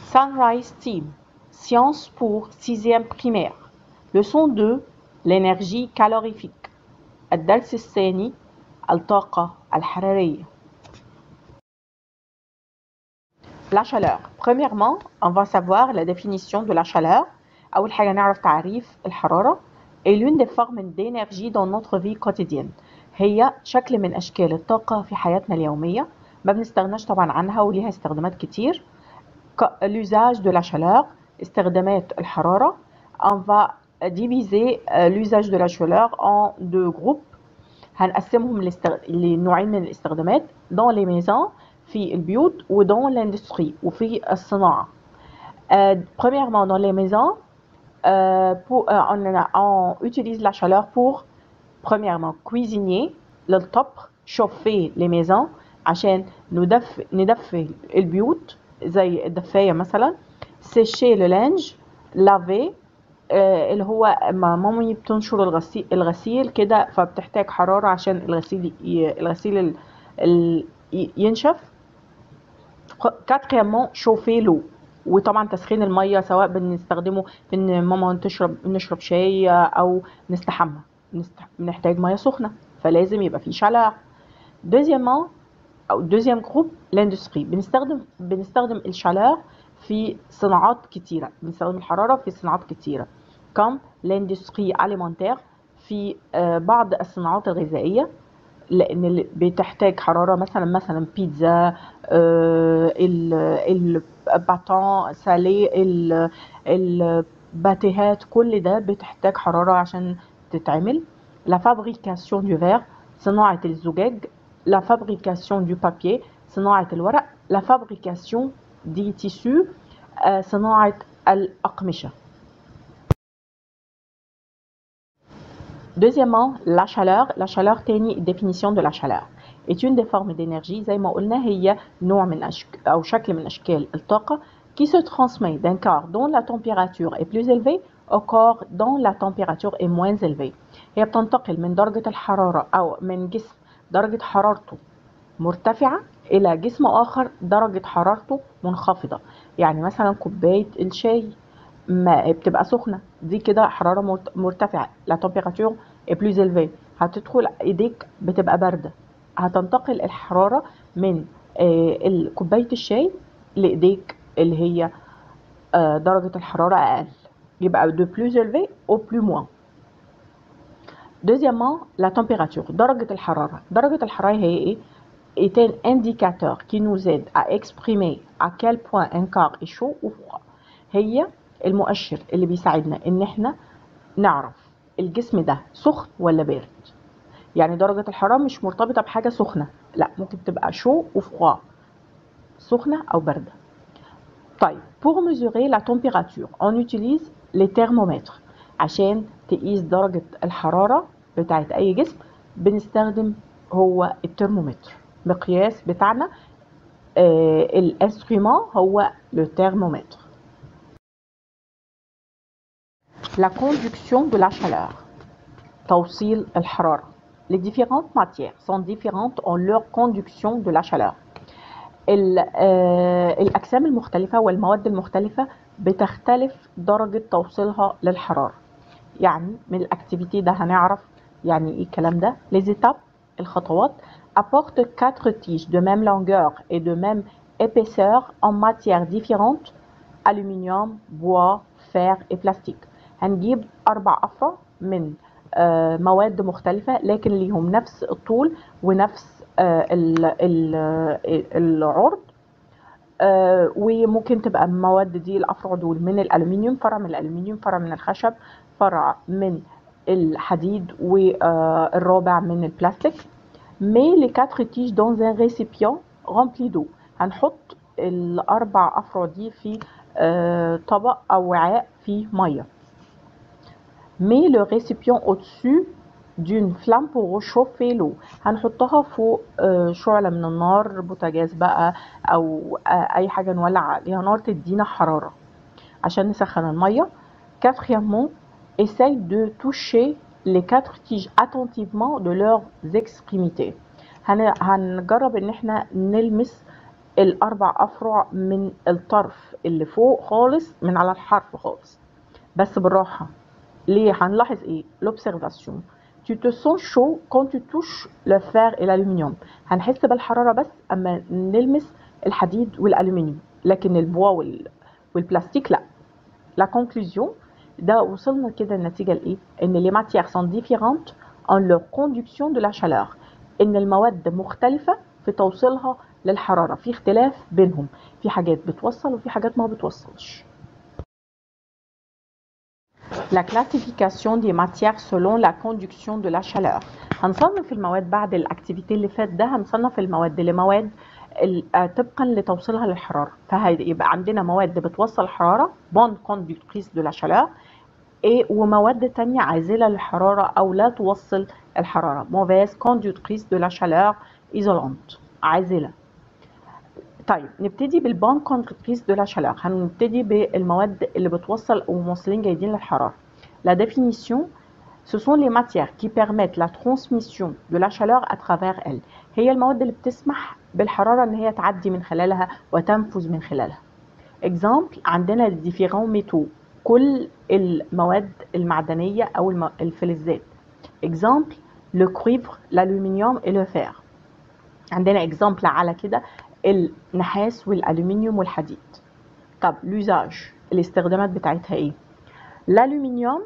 Sunrise Team, sciences pour sixième primaire. Leçon 2, l'énergie calorifique. الدرس الثاني الطاقة الحرارية. La chaleur. Premièrement, on va savoir la définition de la chaleur. أول حاجة نعرف تعريف الحرارة. est l'une des formes d'énergie dans notre vie quotidienne. هي شكل من أشكال الطاقة في حياتنا اليومية. ما بنستغناش طبعا عنها وليها استخدامات كتير. l'usage de la chaleur استخدامات الحرارة on va diviser l'usage de la chaleur en deux groupes هنقسمهم لاستغ... لنوعين من الاستخدامات dans les maisons في البيوت و dans l'industrie وفي الصناعة euh, premièrement dans les maisons euh, pour, euh, on, on utilise la chaleur pour premièrement cuisiner للطبخ chauffer les maisons عشان ندفي ندفي البيوت زي الدفاية مثلا سيشي للانج لافي آه اللي هو ما مامي بتنشر الغسيل الغسيل كده فبتحتاج حرارة عشان الغسيل ي... الغسيل ال... ال... ينشف كاتريامون شوفي لو وطبعا تسخين المية سواء بنستخدمه في ان ماما تشرب نشرب شاي او نستحمى بنحتاج مية سخنة فلازم يبقى في شلع دوزيامون او دوزيام جروب لاندستري بنستخدم بنستخدم الشالور في صناعات كتيرة بنستخدم الحرارة في صناعات كتيرة كم لاندستري اليمنتير في بعض الصناعات الغذائية لان بتحتاج حرارة مثلا مثلا بيتزا الباتون سالي الباتيهات كل ده بتحتاج حرارة عشان تتعمل لا فابريكاسيون دو فير صناعة الزجاج la fabrication du papier صناعة الورق la fabrication des tissus صناعة الأقمشة Deuxièmement, la chaleur. La chaleur تاني définition de la chaleur est une des formes d'énergie زي ما قلنا هي نوع من أشك... أو شكل من أشكال الطاقة qui se transmet d'un corps dont la température est plus élevée au corps dont la température est moins élevée. هي بتنتقل من درجة الحرارة أو من جسم درجة حرارته مرتفعة إلى جسم آخر درجة حرارته منخفضة يعني مثلا كوباية الشاي ما بتبقى سخنة دي كده حرارة مرتفعة لا température est plus élevée هتدخل ايديك بتبقى باردة هتنتقل الحرارة من كوباية الشاي لإيديك اللي هي درجة الحرارة أقل يبقى de plus élevé au plus moins Deuxièmement, la température, درجة الحرارة. درجة الحرارة هي إيه؟ est un indicateur qui nous aide à exprimer à quel point un corps est chaud ou froid. هي المؤشر اللي بيساعدنا إن إحنا نعرف الجسم ده سخن ولا بارد. يعني درجة الحرارة مش مرتبطة بحاجة سخنة، لا ممكن تبقى شو وفroid. سخنة أو باردة. طيب pour mesurer la température on utilise les thermomètres عشان تقيس درجة الحرارة بتاعت أي جسم بنستخدم هو الترمومتر مقياس بتاعنا آه الانسترومون هو لو ترمومتر La conduction de la chaleur توصيل الحرارة Les différentes matières sont différentes en leur conduction de la chaleur الأجسام المختلفة والمواد المختلفة بتختلف درجة توصيلها للحرارة يعني من الاكتيفيتي ده هنعرف يعني ايه الكلام ده les étapes الخطوات apportent quatre tiges de même longueur et de même épaisseur en matières différentes aluminium, bois, fer et plastique هنجيب أربع أفرع من مواد مختلفة لكن ليهم نفس الطول ونفس العرض وممكن تبقى المواد دي الأفرع دول من الألومنيوم فرع من الألومنيوم فرع من الخشب فرع من الحديد والرابع من البلاستيك mais les quatre tiges dans un récipient rempli d'eau هنحط الأربع أفرع دي في طبق أو وعاء فيه مية mais le récipient au-dessus d'une flamme pour réchauffer l'eau هنحطها فوق شعلة من النار بوتاجاز بقى أو أي حاجة نولع عليها نار تدينا حرارة عشان نسخن المية quatrièmement essaye de toucher les quatre tiges attentivement de leurs extrémités هنجرب ان احنا نلمس الاربع افرع من الطرف اللي فوق خالص من على الحرف خالص بس بالراحه ليه هنلاحظ ايه l'observation tu te sens chaud quand tu touches le fer et l'aluminium هنحس بالحراره بس اما نلمس الحديد والالومنيوم لكن البوا وال... والبلاستيك لا la conclusion ده وصلنا كده النتيجه لايه ان les matières sont différentes en leur conduction de la chaleur ان المواد مختلفه في توصيلها للحراره في اختلاف بينهم في حاجات بتوصل وفي حاجات ما بتوصلش La classification des matières selon la conduction de la chaleur هنصنف المواد بعد الاكتيفيتي اللي فات ده هنصنف المواد لمواد طبقا لتوصيلها للحراره فهيبقى عندنا مواد بتوصل الحراره بون كوندكتريس دو لا شالور ايه ومواد تانية عازلة للحرارة أو لا توصل الحرارة موفيز كوندكتريس دو لا شالور ايزولانت عازلة طيب نبتدي بالبون كوندكتريس دو لا شالور هنبتدي بالمواد اللي بتوصل وموصلين جيدين للحرارة La définition ce sont les matières qui permettent la transmission de la chaleur à travers elles هي المواد اللي بتسمح بالحرارة ان هي تعدي من خلالها وتنفذ من خلالها exemple عندنا الديفيرون ميتو كل المواد المعدنية أو الم... الفلزات exemple le cuivre l'aluminium et le fer عندنا exemple على كده النحاس والألومنيوم والحديد طب l'usage الاستخدامات بتاعتها ايه l'aluminium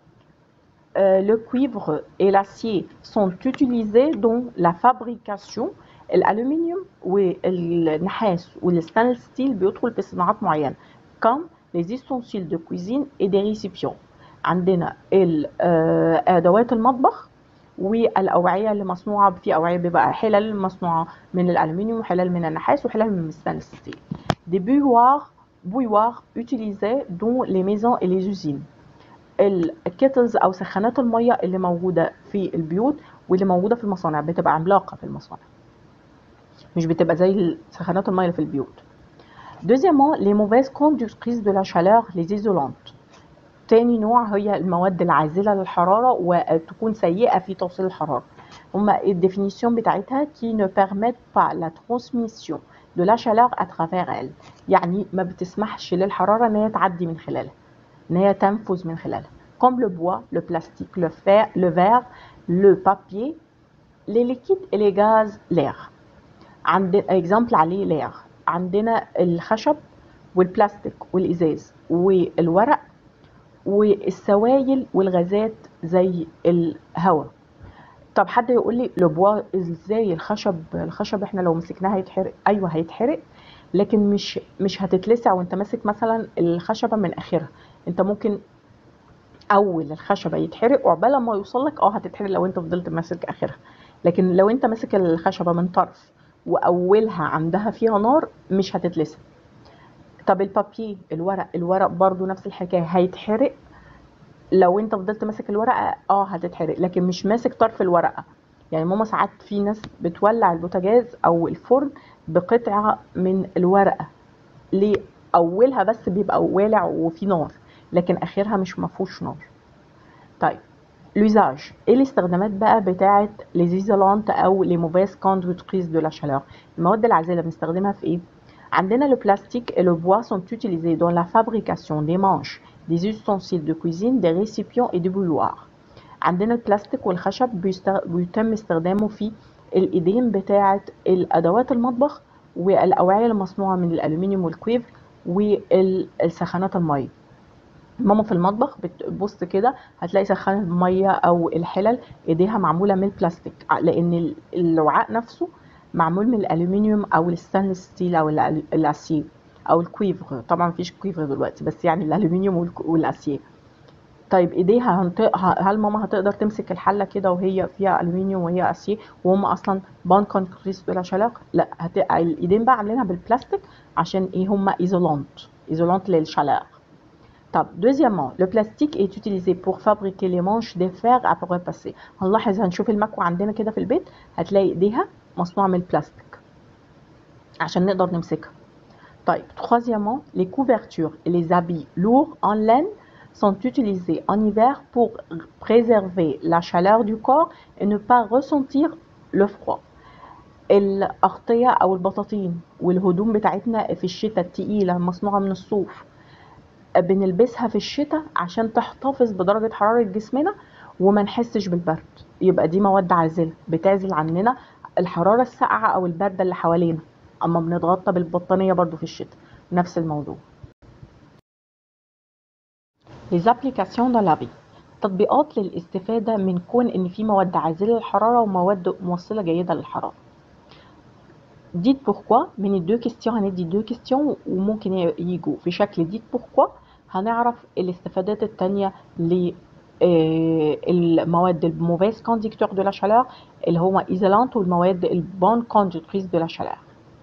euh, le cuivre et l'acier sont utilisés dans la fabrication الألومنيوم والنحاس والستانلس ستيل بيدخل في صناعات معينة comme les ustensiles de cuisine et des récipients عندنا أدوات المطبخ والأوعية اللي مصنوعة في أوعية بيبقى حلل مصنوعة من الألمنيوم وحلل من النحاس وحلل من الستانلس ستيل des bouilloires bouilloires utilisés dans les maisons et les usines الكيتلز أو سخانات المية اللي موجودة في البيوت واللي موجودة في المصانع بتبقى عملاقة في المصانع مش بتبقى زي سخانات المية اللي في البيوت Deuxièmement, les mauvaises conductrices de la chaleur, les isolantes. تاني نوع هي المواد العازلة للحرارة وتكون سيئة في توصيل الحرارة. هما الديفينيسيون بتاعتها qui ne permettent pas la transmission de la chaleur à travers elle. يعني ما بتسمحش للحرارة ان هي تعدي من خلالها. ان هي تنفذ من خلالها. Comme le bois, le plastique, le fer, le verre, le papier, les liquides et les gaz, l'air. عند exemple عليه l'air. عندنا الخشب والبلاستيك والازاز والورق والسوائل والغازات زي الهواء طب حد يقول لي لبوا ازاي الخشب الخشب احنا لو مسكناه هيتحرق ايوه هيتحرق لكن مش مش هتتلسع وانت ماسك مثلا الخشبه من اخرها انت ممكن اول الخشبه يتحرق وعقبال ما يوصل لك اه هتتحرق لو انت فضلت ماسك اخرها لكن لو انت ماسك الخشبه من طرف واولها عندها فيها نار مش هتتلسع طب البابيه الورق الورق برضو نفس الحكايه هيتحرق لو انت فضلت ماسك الورقه اه هتتحرق لكن مش ماسك طرف الورقه يعني ماما ساعات في ناس بتولع البوتاجاز او الفرن بقطعه من الورقه ليه اولها بس بيبقى والع وفي نار لكن اخرها مش مفهوش نار طيب l'usage ايه الاستخدامات بقى بتاعه ليزيزولانت او لي موفيز كوندكتريس دو لا شالور المواد العازله بنستخدمها في ايه عندنا le plastique et le bois sont utilisés dans la fabrication des manches des ustensiles de cuisine des récipients et des bouilloires عندنا البلاستيك والخشب بيستغ... بيتم استخدامه في الايدين بتاعه الادوات المطبخ والاوعيه المصنوعه من الالومنيوم والكويفر والسخانات الميه ماما في المطبخ بتبص كده هتلاقي سخانة المية أو الحلل إيديها معمولة من البلاستيك لأن الوعاء نفسه معمول من الألومنيوم أو الستانلس ستيل أو الأسير أو الكويفر طبعا مفيش كويفر دلوقتي بس يعني الألومنيوم والأسير طيب ايديها هنط... هل ماما هتقدر تمسك الحله كده وهي فيها الومنيوم وهي اسير وهم اصلا بان كونكريس دو لا شالور لا هت... الايدين بقى عاملينها بالبلاستيك عشان ايه هم ايزولانت ايزولانت للشالور طب deuxièmement le plastique est utilisé pour fabriquer les manches des fers à repasser هنلاحظ هنشوف المكوى عندنا كده في البيت هتلاقي ايديها مصنوعه من البلاستيك عشان نقدر نمسكها طيب troisièmement les couvertures et les habits lourds en laine sont utilisés en hiver pour préserver la chaleur du corps et ne pas ressentir le froid الأغطية أو البطاطين والهدوم بتاعتنا في الشتاء التقيلة مصنوعة من الصوف بنلبسها في الشتاء عشان تحتفظ بدرجة حرارة جسمنا وما نحسش بالبرد يبقى دي مواد عازلة بتعزل عننا الحرارة الساقعة أو الباردة اللي حوالينا أما بنتغطى بالبطانية برضو في الشتاء نفس الموضوع Les applications dans la vie تطبيقات للاستفادة من كون إن في مواد عازلة للحرارة ومواد موصلة جيدة للحرارة ديت بوركوا من الدو كيستيون هندي دو كيستيون وممكن يجوا في شكل ديت بوركوا هنعرف الاستفادات التانية للمواد الموفيز كونديكتور دو لا شالور اللي هما ايزولانت والمواد البون كوندكتريس دو لا شالور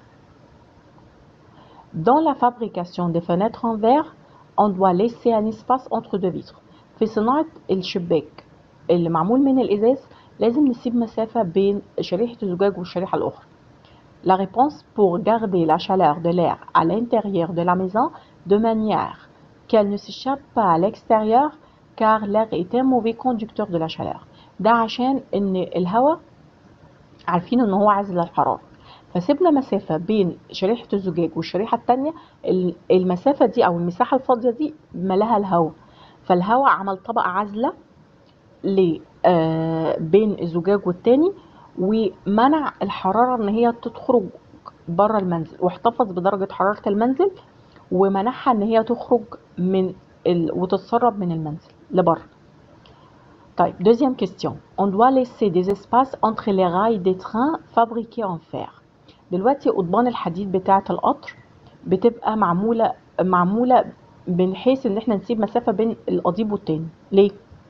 Dans la fabrication des fenêtres en verre, on doit laisser un espace entre deux vitres. في صناعة الشباك اللي معمول من الإزاز لازم نسيب مسافة بين شريحة الزجاج والشريحة الأخرى. La réponse pour garder la chaleur de l'air à l'intérieur de la maison de manière qu'elle ne s'échappe pas à l'extérieur car l'air est un mauvais conducteur de la chaleur. ده عشان إن الهواء عارفين إن هو عازل للحرارة. فسيبنا مسافة بين شريحة الزجاج والشريحة التانية المسافة دي أو المساحة الفاضية دي ملاها الهواء فالهواء عمل طبقة عازلة بين الزجاج والتاني ومنع الحرارة إن هي تخرج بره المنزل واحتفظ بدرجة حرارة المنزل ومنعها إن هي تخرج من ال... وتتسرب من المنزل لبره. طيب deuxième question on doit laisser des espaces entre les rails des trains fabriqués en fer دلوقتي قضبان الحديد بتاعة القطر بتبقى معمولة معمولة من حيث ان احنا نسيب مسافة بين القضيب والتاني ليه؟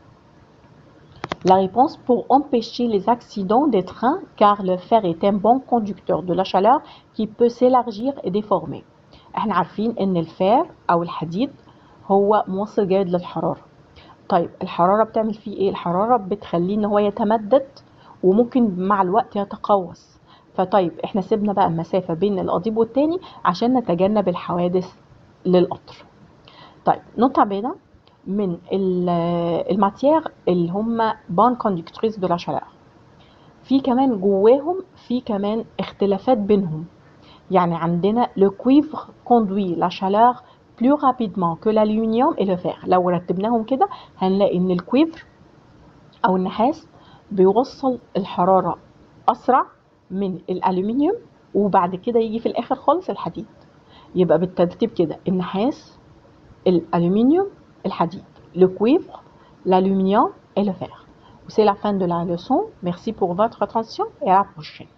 La réponse pour empêcher les accidents des trains car le fer est un bon conducteur de la chaleur qui peut s'élargir et déformer. احنا عارفين ان الفار او الحديد هو موصل جيد للحرارة. طيب الحرارة بتعمل فيه ايه؟ الحرارة بتخليه ان هو يتمدد وممكن مع الوقت يتقوس. فطيب احنا سيبنا بقى مسافة بين القضيب والتاني عشان نتجنب الحوادث للقطر. طيب نقطة بينا من الماتير اللي هم بون كوندكتريس دو لا شالور في كمان جواهم في كمان اختلافات بينهم يعني عندنا لو كويفر كوندوي لا شالور بلو رابيدمون كو l'aluminium et le fer لو رتبناهم كده هنلاقي ان الكويفر او النحاس بيوصل الحرارة اسرع من الالومنيوم وبعد كده يجي في الاخر خالص الحديد يبقى بالترتيب كده النحاس الالومنيوم الحديد le cuivre, l'aluminium et le fer. C'est la fin de la leçon. Merci pour votre attention et à la prochaine.